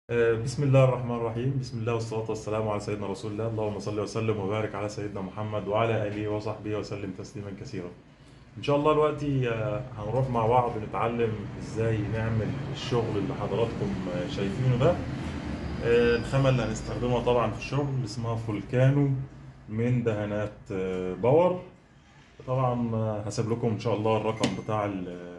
آه، بسم الله الرحمن الرحيم بسم الله والصلاة والسلام على سيدنا رسول الله اللهم صل وسلم وبارك على سيدنا محمد وعلى آله وصحبه وسلم تسليما كثيرا إن شاء الله دلوقتي آه، هنروح مع بعض نتعلم إزاي نعمل الشغل اللي حضراتكم آه، شايفينه ده آه، الخامة اللي هنستخدمها طبعا في الشغل اسمها فولكانو من دهانات آه، باور طبعا آه، هسيب لكم إن شاء الله الرقم بتاع ال-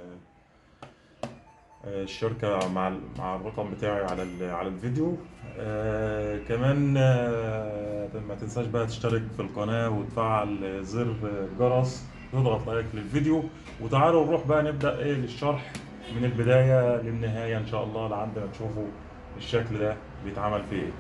الشركة مع ال- مع الرقم بتاعي على ال- على الفيديو آه كمان آه ما تنساش بقى تشترك في القناة وتفعل زر الجرس وتضغط لايك للفيديو وتعالوا نروح بقى نبدأ ايه الشرح من البداية للنهاية ان شاء الله لعند ما تشوفوا الشكل ده بيتعمل فيه ايه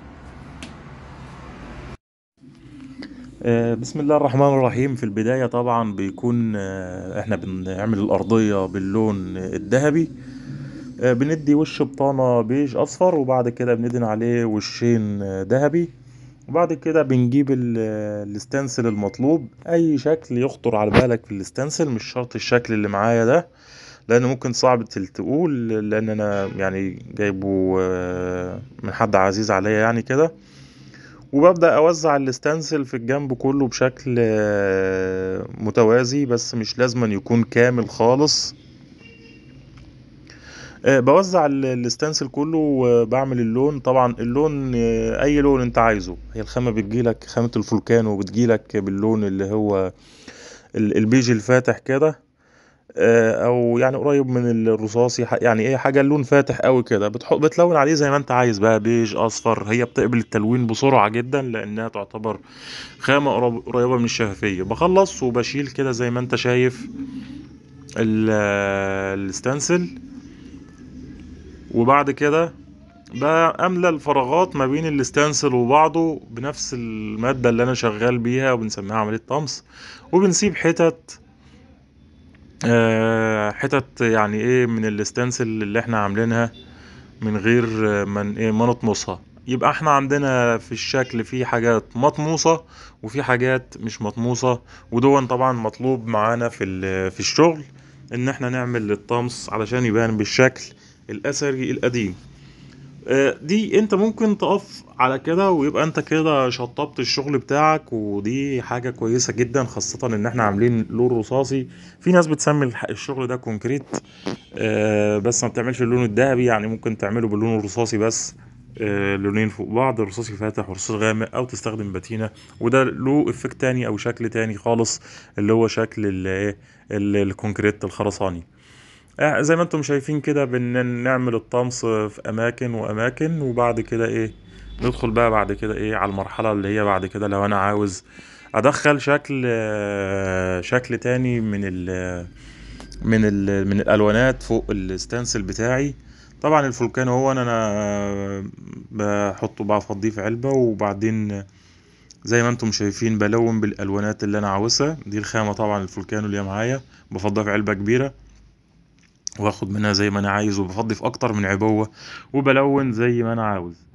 آه، بسم الله الرحمن الرحيم في البداية طبعا بيكون آه، احنا بنعمل الأرضية باللون الذهبي آه، بندي وش بطانة بيج أصفر وبعد كده بندهن عليه وشين آه، ذهبي وبعد كده بنجيب ال- آه، الستنسل المطلوب أي شكل يخطر على بالك في الستنسل مش شرط الشكل اللي معايا ده لأن ممكن صعب تل- تقول لأن أنا يعني جايبه آه، من حد عزيز عليا يعني كده وببدأ أوزع الستنسل في الجنب كله بشكل آه، متوازي بس مش لازم يكون كامل خالص آه، بوزع ال- الستانسل كله وبعمل اللون طبعا اللون آه، اي لون انت عايزه هي الخامة بتجيلك خامة الفولكانو بتجيلك باللون اللي هو ال- البيج الفاتح كده آه، او يعني قريب من الرصاصي ح- يعني ايه حاجة اللون فاتح قوي كده بتحط بتلون عليه زي ما انت عايز بقى بيج اصفر هي بتقبل التلوين بسرعة جدا لانها تعتبر خامة قرب- قريبة من الشفافية بخلص وبشيل كده زي ما انت شايف ال- الستانسل وبعد كده بملى الفراغات ما بين الستانسل وبعضه بنفس المادة اللي أنا شغال بيها وبنسميها عملية طمس وبنسيب حتت آه، حتت يعني ايه من الستانسل اللي احنا عاملينها من غير آه، من ايه ما نطمسها يبقى احنا عندنا في الشكل في حاجات مطموسة وفي حاجات مش مطموسة ودون طبعا مطلوب معانا في ال- في الشغل ان احنا نعمل الطمس علشان يبان بالشكل الاثري القديم آه، دي انت ممكن تقف على كده ويبقى انت كده شطبت الشغل بتاعك ودي حاجة كويسة جدا خاصة ان احنا عاملين لون رصاصي في ناس بتسمي الح- الشغل ده كونكريت آه، بس ما بتعملش اللون الذهبي يعني ممكن تعمله باللون الرصاصي بس آه، لونين فوق بعض رصاصي فاتح ورصاصي غامق او تستخدم باتينة وده له افكت تاني او شكل تاني خالص اللي هو شكل ال- ايه ال- الكونكريت الخرساني آه، زي ما انتم شايفين كده بنعمل الطمس في اماكن واماكن وبعد كده ايه ندخل بقى بعد كده ايه على المرحلة اللي هي بعد كده لو انا عاوز ادخل شكل آه، شكل تاني من ال من ال من الالوانات فوق الستانسل بتاعي طبعا الفولكان هو انا أنا بحطه بفضيه في علبة وبعدين زي ما انتم شايفين بلون بالالوانات اللي انا عاوزها دي الخامة طبعا الفولكانو اللي هي معايا بفضيها في علبة كبيرة واخد منها زي ما انا عايز وبفضي في اكتر من عبوة وبلون زي ما انا عاوز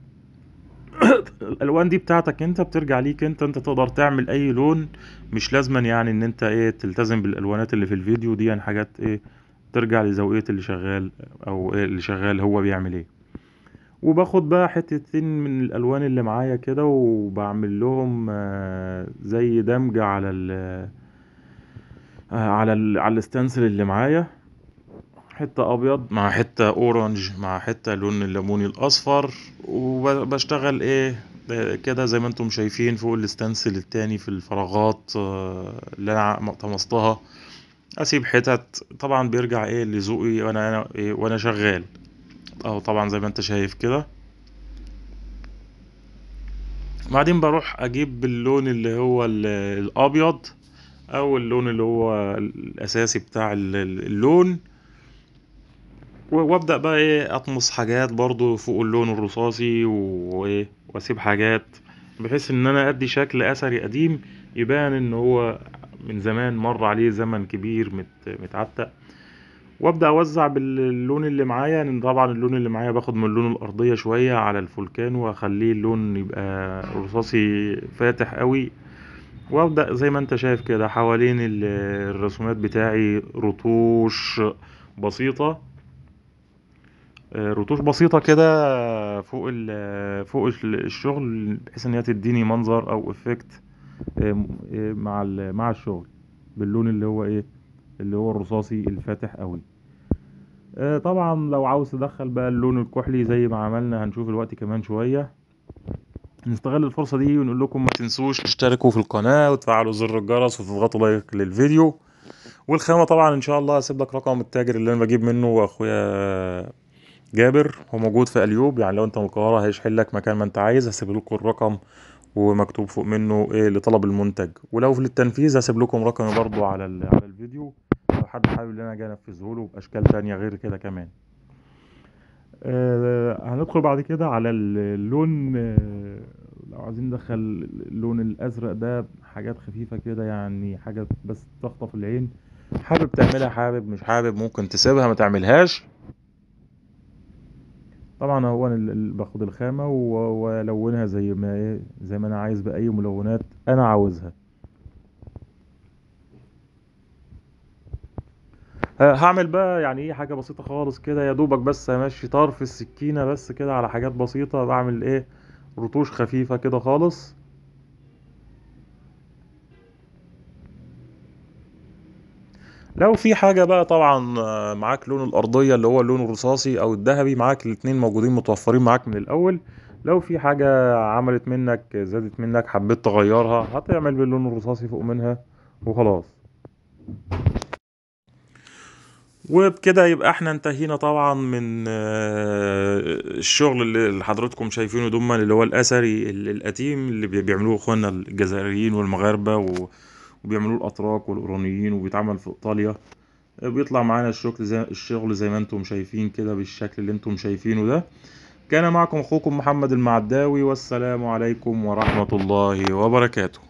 الالوان دي بتاعتك انت بترجع ليك انت انت تقدر تعمل اي لون مش لازما يعني ان انت ايه تلتزم بالالوانات اللي في الفيديو دي يعني حاجات ايه ترجع لذوقية اللي شغال او ايه اللي شغال هو بيعمل ايه وباخد بقى حتتين من الالوان اللي معايا كده وبعمل لهم آه، زي دمج على ال آه، على ال على الستانسل اللي معايا حتة أبيض مع حتة أورنج مع حتة لون الليموني الأصفر وبشتغل إيه آه، كده زي ما انتم شايفين فوق الستانسل التاني في الفراغات آه، اللي أنا ع- طمستها أسيب حتت طبعا بيرجع إيه لذوقي وأنا أنا إيه وأنا شغال أهو طبعا زي ما انت شايف كده بعدين بروح أجيب اللون اللي هو ال- الأبيض أو اللون اللي هو الأساسي بتاع ال- ال- اللون و- وابدا بقى ايه اطمس حاجات برضو فوق اللون الرصاصي وايه واسيب حاجات بحيث ان انا ادي شكل اثري قديم يبان ان هو من زمان مر عليه زمن كبير مت متعتق وابدا اوزع باللون اللي معايا لان طبعا اللون اللي معايا باخد من اللون الارضيه شويه على الفولكان واخليه اللون يبقى رصاصي فاتح قوي وابدا زي ما انت شايف كده حوالين ال- الرسومات بتاعي رطوش بسيطه آه، رتوش بسيطة كده فوق ال فوق ال- الشغل بحيث ان هي تديني منظر او افكت مع ال- مع الشغل باللون اللي هو ايه اللي هو الرصاصي الفاتح قوي آه، طبعا لو عاوز تدخل بقى اللون الكحلي زي ما عملنا هنشوف الوقت كمان شوية نستغل الفرصة دي ونقول لكم ما تنسوش تشتركوا في القناة وتفعلوا زر الجرس وتضغطوا لايك للفيديو والخامة طبعا ان شاء الله هسيب لك رقم التاجر اللي انا بجيب منه واخويا جابر هو موجود في اليوب يعني لو انت من القاهرة هيشحن لك مكان ما انت عايز هسيب لكم الرقم ومكتوب فوق منه ايه لطلب المنتج ولو في التنفيذ هسيب لكم رقمي برضو على ال- على الفيديو لو حد حابب ان انا اجي انفذه له باشكال تانية غير كده كمان آه هندخل بعد كده على ال- اللون آه لو عايزين ندخل اللون الازرق ده حاجات خفيفة كده يعني حاجة بس تخطف العين حابب تعملها حابب مش حابب ممكن تسيبها ما تعملهاش طبعا هو انا ال- ال- باخد الخامة و- والونها زي ما ايه زي ما انا عايز باي ملونات انا عاوزها ه- هعمل بقى يعني ايه حاجة بسيطة خالص كده يا دوبك بس همشي طرف السكينة بس كده على حاجات بسيطة بعمل ايه رطوش خفيفة كده خالص لو في حاجة بقى طبعا آه، معاك لون الأرضية اللي هو اللون الرصاصي أو الذهبي معاك الاتنين موجودين متوفرين معاك من الأول لو في حاجة عملت منك زادت منك حبيت تغيرها هتعمل باللون الرصاصي فوق منها وخلاص وبكده يبقى احنا انتهينا طبعا من آه، الشغل اللي اللي حضراتكم شايفينه دوما اللي هو الأثري ال- القديم اللي بي- بيعملوه اخواننا الجزائريين والمغاربة و- وبيعملوه الأتراك والأورانيين وبيتعمل في إيطاليا بيطلع معانا الشغل زي الشغل زي ما انتم شايفين كده بالشكل اللي انتم شايفينه ده كان معكم اخوكم محمد المعداوي والسلام عليكم ورحمة الله وبركاته